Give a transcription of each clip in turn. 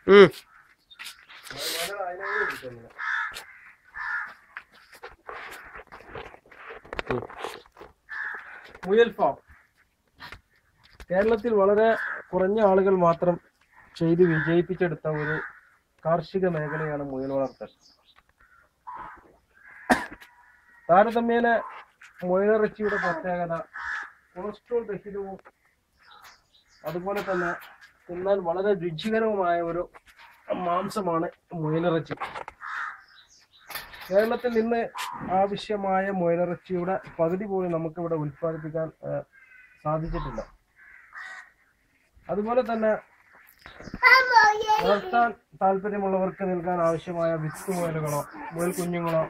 ഉം. മുയൽ ഫാം കേരളത്തിൽ വളരെ കുറഞ്ഞ ആളുകൾ മാത്രം ചെയ്ത് വിജയിപ്പിച്ചെടുത്ത ഒരു കാർഷിക മേഖലയാണ് മുയൽ വളർത്തൽ താരതമ്യേന മുയലിറച്ചിയുടെ പ്രത്യേകത കൊളസ്ട്രോൾ രഹിതവും അതുപോലെ തന്നെ തിന്നാൻ വളരെ രുചികരവുമായ ഒരു മാംസമാണ് മുയലിറച്ചി കേരളത്തിൽ ഇന്ന് ആവശ്യമായ മുയലിറച്ചിയുടെ പകുതി പോലും നമുക്കിവിടെ ഉൽപ്പാദിപ്പിക്കാൻ ആ, സാധിച്ചിട്ടില്ല അതുപോലെ തന്നെ വളർത്താൻ താല്പര്യമുള്ളവർക്ക് നൽകാൻ ആവശ്യമായ വിത്ത് മുയലുകളോ മുയൽ കുഞ്ഞുങ്ങളോ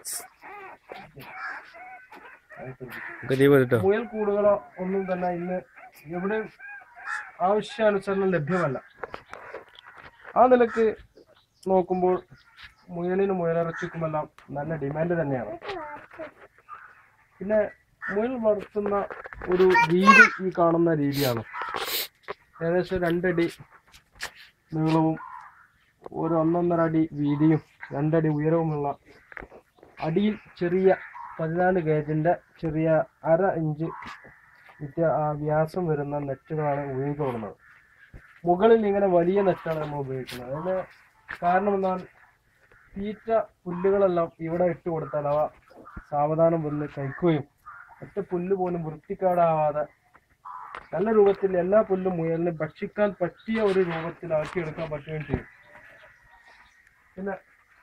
ഗതി പോയിട്ടോ മുയൽ കൂടുകളോ ഒന്നും തന്നെ ഇന്ന് എവിടെ ആവശ്യാനുസരണം ലഭ്യമല്ല ആ നിലക്ക് നോക്കുമ്പോൾ മുയലിനും മുയലിറച്ചിക്കുമെല്ലാം നല്ല ഡിമാൻഡ് തന്നെയാണ് പിന്നെ മുയൽ വളർത്തുന്ന ഒരു രീതി ഈ കാണുന്ന രീതിയാണ് ഏകദേശം രണ്ടടി നീളവും ഒരു ഒന്നൊന്നര അടി വീതിയും രണ്ടടി ഉയരവുമുള്ള അടിയിൽ ചെറിയ പതിനാല് ഗേജിന്റെ ചെറിയ അര ഇഞ്ച് വ്യത്യ ആ വ്യാസം വരുന്ന നെറ്റുകളാണ് ഉപയോഗിക്കപ്പെടുന്നത് മുകളിൽ ഇങ്ങനെ വലിയ നെറ്റാണ് നമ്മൾ ഉപയോഗിക്കുന്നത് അതിന് കാരണം എന്നാൽ തീറ്റ പുല്ലുകളെല്ലാം ഇവിടെ ഇട്ട് കൊടുത്താൽ അവ സാവധാനം വന്ന് കഴിക്കുകയും ഒറ്റ പുല്ല് പോലും വൃത്തിക്കേടാവാതെ നല്ല രൂപത്തിൽ എല്ലാ പുല്ലും മുയലിന് ഭക്ഷിക്കാൻ പറ്റിയ ഒരു രൂപത്തിലാക്കി എടുക്കാൻ പറ്റുകയും ചെയ്യും പിന്നെ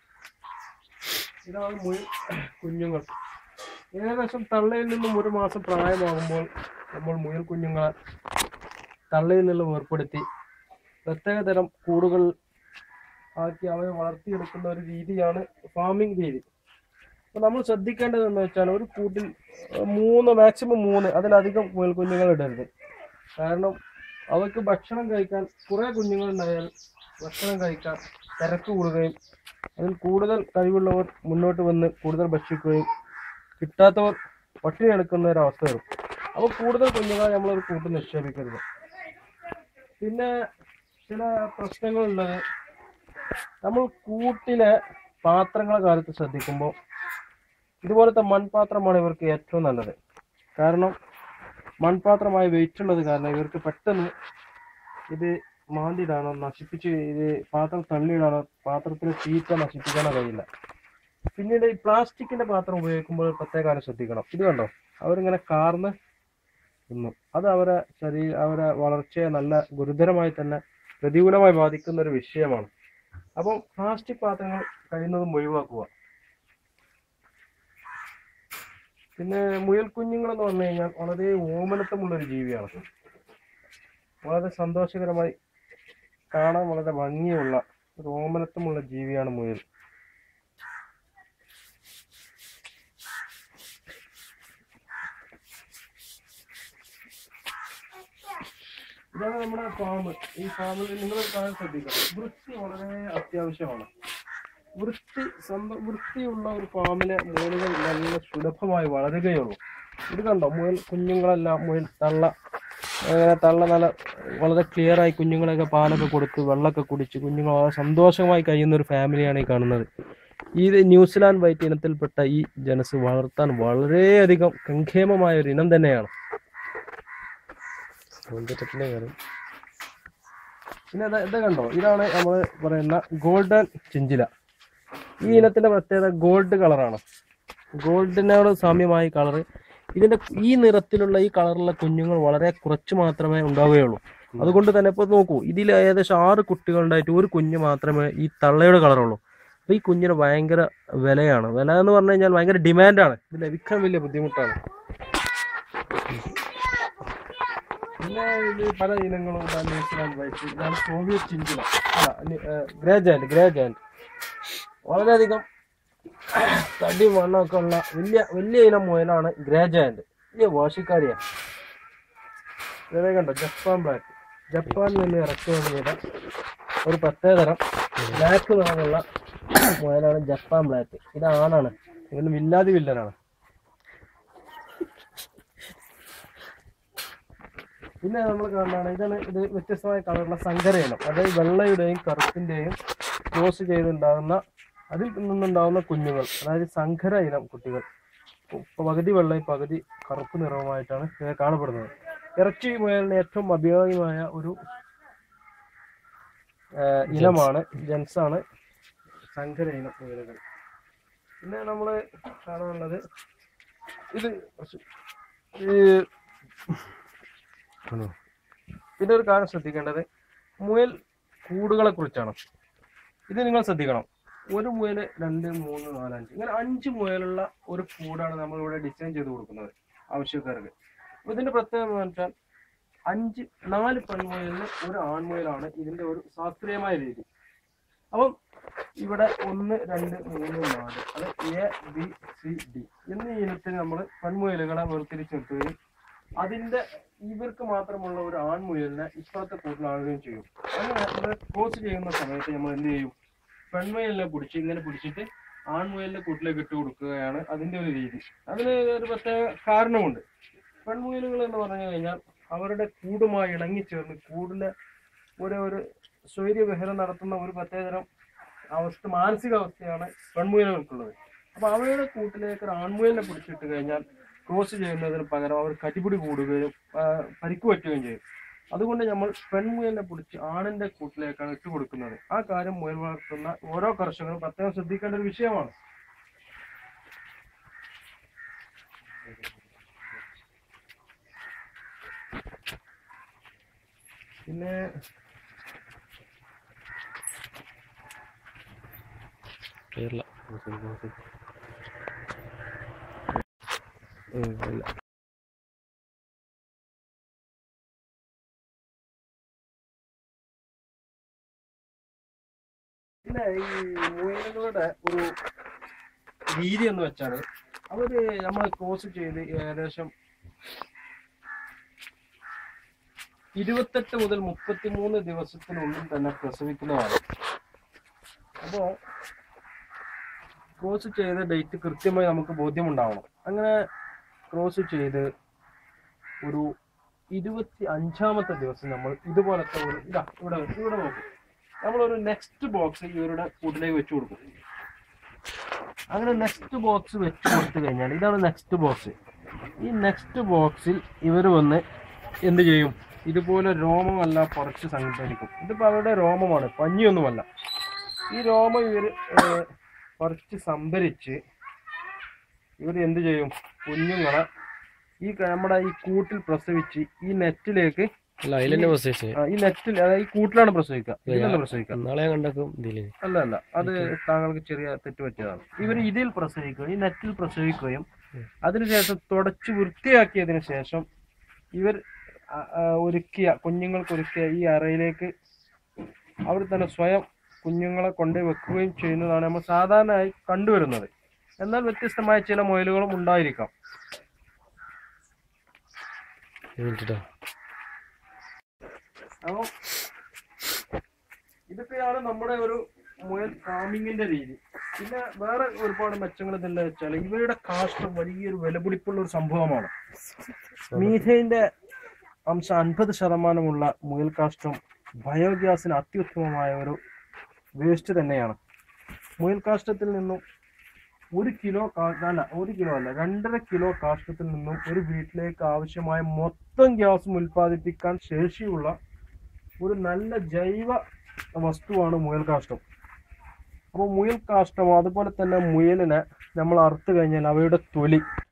ഇതാണ് മുയൽ കുഞ്ഞുങ്ങൾ ഏകദേശം തള്ളയിൽ നിന്നും ഒരു മാസം പ്രായമാകുമ്പോൾ നമ്മൾ മുയൽ കുഞ്ഞുങ്ങളെ തള്ളയിൽ നിന്നും ഏർപ്പെടുത്തി പ്രത്യേകതരം കൂടുകൾ ആക്കി അവയെ വളർത്തിയെടുക്കുന്ന ഒരു രീതിയാണ് ഫാമിംഗ് രീതി അപ്പൊ നമ്മൾ ശ്രദ്ധിക്കേണ്ടത് എന്ന് വെച്ചാൽ ഒരു കൂട്ടിൽ ഏഹ്, മൂന്ന് മാക്സിമം മൂന്ന് അതിലധികം മുയൽ കുഞ്ഞുങ്ങൾ ഇടരുത് കാരണം അവർക്ക് ഭക്ഷണം കഴിക്കാൻ കുറെ കുഞ്ഞുങ്ങൾ ഉണ്ടായാൽ ഭക്ഷണം കഴിക്കാൻ തിരക്ക് കൂടുകയും അതിൽ കൂടുതൽ കഴിവുള്ളവർ മുന്നോട്ട് വന്ന് കൂടുതൽ ഭക്ഷിക്കുകയും കിട്ടാത്തവർ പട്ടിണി എടുക്കുന്ന ഒരു അവസ്ഥ വരും അപ്പോൾ കൂടുതൽ കുഞ്ഞുങ്ങളെ നമ്മളൊരു കൂട്ട് നിക്ഷേപിക്കരുത് പിന്നെ ചില പ്രശ്നങ്ങളുള്ളത് നമ്മൾ കൂട്ടിലെ പാത്രങ്ങളെ കാലത്ത് ശ്രദ്ധിക്കുമ്പോൾ ഇതുപോലത്തെ മൺപാത്രമാണ് ഇവർക്ക് ഏറ്റവും നല്ലത് കാരണം മൺപാത്രമായി വെയിറ്റ് ഉള്ളത് കാരണം ഇവർക്ക് പെട്ടെന്ന് ഇത് മാന്തിയിടാനോ നശിപ്പിച്ച് ഇത് പാത്രം തള്ളിയിടാനോ പാത്രത്തിലെ തീറ്റ നശിപ്പിക്കാനോ കഴിയില്ല പിന്നീട് ഈ പ്ലാസ്റ്റിക്കിന്റെ പാത്രം ഉപയോഗിക്കുമ്പോൾ പ്രത്യേക കാര്യം ശ്രദ്ധിക്കണം ഇത് കണ്ടോ അവരിങ്ങനെ കാർന്ന് തിന്നും അത് അവരെ ശരീര അവരെ വളർച്ചയെ നല്ല ഗുരുതരമായി തന്നെ പ്രതികൂലമായി ബാധിക്കുന്ന ഒരു വിഷയമാണ് അപ്പം പ്ലാസ്റ്റിക് പാത്രങ്ങൾ കഴിയുന്നതും ഒഴിവാക്കുക പിന്നെ മുയൽ കുഞ്ഞുങ്ങൾ എന്ന് പറഞ്ഞു കഴിഞ്ഞാൽ വളരെ ഓമനത്വമുള്ള ഒരു ജീവിയാണ് വളരെ സന്തോഷകരമായി കാണാൻ വളരെ ഭംഗിയുള്ള ഒരു ഓമനത്വമുള്ള ജീവിയാണ് മുയൽ ഇതാണ് നമ്മുടെ ഫാം ഈ ഫാമിൽ നിങ്ങൾ കാണാൻ ശ്രദ്ധിക്കണം വൃത്തി വളരെ അത്യാവശ്യമാണ് വൃത്തി സ്വന്തം വൃത്തിയുള്ള ഒരു ഫാമിലെ മുയലുകൾ നല്ല സുലഭമായി വളരുകയുള്ളൂ ഇത് കണ്ടോ മുയൽ കുഞ്ഞുങ്ങളെല്ലാം മുയൽ തള്ള അങ്ങനെ തള്ള നല്ല വളരെ ക്ലിയർ ആയി കുഞ്ഞുങ്ങളൊക്കെ പാലൊക്കെ കൊടുത്ത് വെള്ളമൊക്കെ കുടിച്ച് കുഞ്ഞുങ്ങൾ വളരെ സന്തോഷമായി കഴിയുന്ന ഒരു ഫാമിലിയാണ് ഈ കാണുന്നത് ഈ ന്യൂസിലാൻഡ് വൈറ്റ് ഇനത്തിൽപ്പെട്ട ഈ ജനസ് വളർത്താൻ വളരെയധികം കങ്കേമമായ ഒരു ഇനം തന്നെയാണ് സൗന്ദര്യത്തിന്റെ കാര്യം പിന്നെ ഇത് ഇത് കണ്ടോ ഇതാണ് നമ്മൾ പറയുന്ന ഗോൾഡൻ ചിഞ്ചില ഈ ഇനത്തിന്റെ പ്രത്യേകത ഗോൾഡ് കളറാണ് ഗോൾഡിനോട് സാമ്യമായ കളർ ഇതിന്റെ ഈ നിറത്തിലുള്ള ഈ കളറുള്ള കുഞ്ഞുങ്ങൾ വളരെ കുറച്ച് മാത്രമേ ഉണ്ടാവുകയുള്ളൂ അതുകൊണ്ട് തന്നെ ഇപ്പൊ നോക്കൂ ഇതിൽ ഏകദേശം ആറ് കുട്ടികളുണ്ടായിട്ട് ഒരു കുഞ്ഞ് മാത്രമേ ഈ തള്ളയുടെ കളറുള്ളൂ അപ്പൊ ഈ കുഞ്ഞിന് ഭയങ്കര വിലയാണ് വില എന്ന് പറഞ്ഞു കഴിഞ്ഞാൽ ഭയങ്കര ഡിമാൻഡാണ് ഇത് ലഭിക്കാൻ വലിയ ബുദ്ധിമുട്ടാണ് പിന്നെ ഇത് പല ഇനങ്ങളും ഉണ്ട്. ന്യൂസിലാൻഡ് വൈറ്റ് ഇതാണ് സോവിയറ്റ് ചിഞ്ചില അല്ല ഗ്രേ ജാൻഡ് ഗ്രേ ജാൻഡ് വളരെയധികം തടി മണ്ണൊക്കെ ഉള്ള വലിയ വലിയ ഇനം മുയലാണ് ഗ്രേ ജാൻഡ് വലിയ വാശിക്കാരിയാണ് ഇതേ കണ്ടോ ജപ്പാൻ ബ്ലാക്ക് ജപ്പാനിൽ നിന്ന് ഇറക്കുമതി ചെയ്ത ഒരു പ്രത്യേകതരം ബ്ലാക്ക് നിറമുള്ള മുയലാണ് ജപ്പാൻ ബ്ലാക്ക് ഇത് ആണാണ് ഇവന് വില്ലാതി വില്ലനാണ് പിന്നെ നമ്മൾ കാണുന്നതാണ് ഇതാണ് ഇത് വ്യത്യസ്തമായ കളറുള്ള സങ്കര ഇനം അതായത് വെള്ളയുടെയും കറുപ്പിന്റെയും ക്രോസ് ചെയ്തുണ്ടാകുന്ന അതിൽ നിന്നുണ്ടാകുന്ന കുഞ്ഞുങ്ങൾ അതായത് സങ്കര ഇനം കുട്ടികൾ ഇപ്പൊ പകുതി വെള്ളയും പകുതി കറുപ്പ് നിറവുമായിട്ടാണ് ഇത് കാണപ്പെടുന്നത് ഇറച്ചി മുയലിന് ഏറ്റവും അഭികാമ്യമായ ഒരു ആ, ഇനമാണ് ജെൻസാണ് സങ്കര ഇനം മുയലുകൾ പിന്നെ നമ്മൾ കാണാനുള്ളത് ഇത് കുറച്ച് ഈ ആണോ പിന്നെ ഒരു കാര്യം ശ്രദ്ധിക്കേണ്ടത് മുയൽ കൂടുകളെ കുറിച്ചാണ് ഇത് നിങ്ങൾ ശ്രദ്ധിക്കണം ഒരു മുയല് രണ്ട് മൂന്ന് നാല് അഞ്ച് ഇങ്ങനെ അഞ്ച് മുയലുള്ള ഒരു കൂടാണ് നമ്മൾ ഇവിടെ ഡിസൈൻ ചെയ്ത് കൊടുക്കുന്നത് ആവശ്യക്കാർക്ക് അപ്പൊ ഇതിന്റെ പ്രത്യേകത എന്ന് വെച്ചാൽ അഞ്ച് നാല് പെൺമുയലിന് ഒരു ആൺമുയലാണ് ഇതിന്റെ ഒരു ശാസ്ത്രീയമായ രീതി അപ്പം ഇവിടെ ഒന്ന് രണ്ട് മൂന്ന് നാല് അത് എ ബി സി ഡി എന്നീ ഇനത്തിൽ നമ്മൾ പെൺമുയലുകളെ വേർതിരിച്ച് നിർത്തുകയും അതിന്റെ ഇവർക്ക് മാത്രമുള്ള ഒരു ആൺമുയലിനെ ഇപ്പുറത്തെ കൂട്ടിലാവുകയും ചെയ്യും അങ്ങനെ നമ്മൾ ക്രോസ് ചെയ്യുന്ന സമയത്ത് നമ്മൾ എന്ത് ചെയ്യും പെൺമുയലിനെ പിടിച്ച് ഇങ്ങനെ പിടിച്ചിട്ട് ആൺമുയലിന്റെ കൂട്ടിലേക്ക് ഇട്ട് കൊടുക്കുകയാണ് അതിന്റെ ഒരു രീതി അതിന് ഒരു പ്രത്യേക കാരണമുണ്ട് പെൺമുയലുകൾ എന്ന് പറഞ്ഞു കഴിഞ്ഞാൽ അവരുടെ കൂടുമായി ഇണങ്ങിച്ചേർന്ന് കൂടിലെ ഒരു ഒരു സ്വൈര്യവിഹരം നടത്തുന്ന ഒരു പ്രത്യേകതരം അവസ്ഥ മാനസികാവസ്ഥയാണ് പെൺമുയലുകൾക്കുള്ളത് അപ്പൊ അവയുടെ കൂട്ടിലേക്ക് ഒരു ആൺമുയലിനെ പിടിച്ചിട്ട് കഴിഞ്ഞാൽ ക്രോസ് ചെയ്യുന്നതിന് പകരം അവർ കടിപിടി കൂടുകയും ആ, പരിക്ക് പറ്റുകയും ചെയ്യും അതുകൊണ്ട് നമ്മൾ പെൺമുയലിനെ പിടിച്ച് ആണിന്റെ കൂട്ടിലേക്കാണ് ഇട്ട് കൊടുക്കുന്നത് ആ കാര്യം മുയൽ വളർത്തുന്ന ഓരോ കർഷകരും പ്രത്യേകം ശ്രദ്ധിക്കേണ്ട ഒരു വിഷയമാണ് പിന്നെ കേരള ഉം, ഇല്ല പിന്നെ ഈ മുയലുകളുടെ ഒരു രീതി എന്ന് വെച്ചാൽ അവര് നമ്മൾ ക്രോസ് ചെയ്ത് ഏകദേശം ഇരുപത്തെട്ട് മുതൽ മുപ്പത്തിമൂന്ന് ദിവസത്തിനുള്ളിൽ തന്നെ പ്രസവിക്കുന്നതാണ് അപ്പോ ക്രോസ് ചെയ്ത ഡേറ്റ് കൃത്യമായി നമുക്ക് ബോധ്യമുണ്ടാവണം അങ്ങനെ ക്രോസ് ചെയ്ത് ഒരു ഇരുപത്തി അഞ്ചാമത്തെ ദിവസം നമ്മൾ ഇതുപോലത്തെ ഒരു ഇതാ ഇവിടെ ഇവിടെ നോക്കും നമ്മളൊരു നെക്സ്റ്റ് ബോക്സ് ഇവരുടെ കൂട്ടിലേക്ക് വെച്ച് കൊടുക്കും അങ്ങനെ നെക്സ്റ്റ് ബോക്സ് വെച്ച് കൊടുത്തു കഴിഞ്ഞാൽ ഇതാണ് നെക്സ്റ്റ് ബോക്സ് ഈ നെക്സ്റ്റ് ബോക്സിൽ ഇവർ വന്ന് എന്ത് ചെയ്യും ഇതുപോലെ രോമമല്ല കുറച്ച് സംഘടിക്കും ഇതിപ്പോൾ അവരുടെ രോമമാണ് പഞ്ഞിയൊന്നുമല്ല ഈ രോമം ഇവർ കുറച്ച് സംഭരിച്ച് ഇവർ എന്ത് ചെയ്യും കുഞ്ഞുങ്ങളെ ഈ ക- നമ്മുടെ ഈ കൂട്ടിൽ പ്രസവിച്ച് ഈ നെറ്റിലേക്ക് അല്ല അതിലെന്നെ പ്രസവിച്ചേ ആ, ഈ നെറ്റിൽ അതായത് ഈ കൂട്ടിലാണ് പ്രസവിക്കുക ഇതിലല്ല പ്രസവിക്കുക നാളെ ഞാൻ കണ്ടക്കും ഇതില് അല്ല അല്ല അത് താങ്കൾക്ക് ചെറിയ തെറ്റ് പറ്റിയതാണ് ഇവർ ഇതിൽ പ്രസവിക്കുകയും ഈ നെറ്റിൽ പ്രസവിക്കുകയും അതിനുശേഷം തുടച്ച് വൃത്തിയാക്കിയതിനു ശേഷം ഇവർ ആ, ആ, ഒരുക്കിയ കുഞ്ഞുങ്ങൾക്ക് ഒരുക്കിയ ഈ അറയിലേക്ക് അവർ തന്നെ സ്വയം കുഞ്ഞുങ്ങളെ കൊണ്ട് വെക്കുകയും ചെയ്യുന്നതാണ് നമ്മൾ സാധാരണയായി കണ്ടുവരുന്നത് എന്നാൽ വ്യത്യസ്തമായ ചില മുയലുകളും ഉണ്ടായിരിക്കാം മിനിറ്റാ അപ്പോൾ ഇതൊക്കെയാണ് നമ്മുടെ ഒരു മുയൽ ഫാമിങ്ങിന്റെ രീതി പിന്നെ വേറെ ഒരുപാട് മെച്ചങ്ങൾ എന്താ വെച്ചാൽ ഇവയുടെ കാഷ്ടം വലിയൊരു വിലപിടിപ്പുള്ള ഒരു സംഭവമാണ് മീഥൈന്റെ അംശം അൻപത് ശതമാനമുള്ള മുയൽ കാഷ്ടം ബയോഗ്യാസിന് അത്യുത്തമമായ ഒരു വേസ്റ്റ് തന്നെയാണ് മുയൽ കാഷ്ടത്തിൽ നിന്നും ഒരു കിലോ കാ- അല്ല ഒരു കിലോ അല്ല രണ്ടര കിലോ കാഷ്ടത്തിൽ നിന്നും ഒരു വീട്ടിലേക്ക് ആവശ്യമായ മൊത്തം ഗ്യാസും ഉൽപ്പാദിപ്പിക്കാൻ ശേഷിയുള്ള ഒരു നല്ല ജൈവ വസ്തുവാണ് മുയൽ കാഷ്ടം അപ്പോൾ മുയൽ കാഷ്ടമോ അതുപോലെ തന്നെ മുയലിനെ നമ്മൾ അറുത്ത് കഴിഞ്ഞാൽ അവയുടെ തൊലി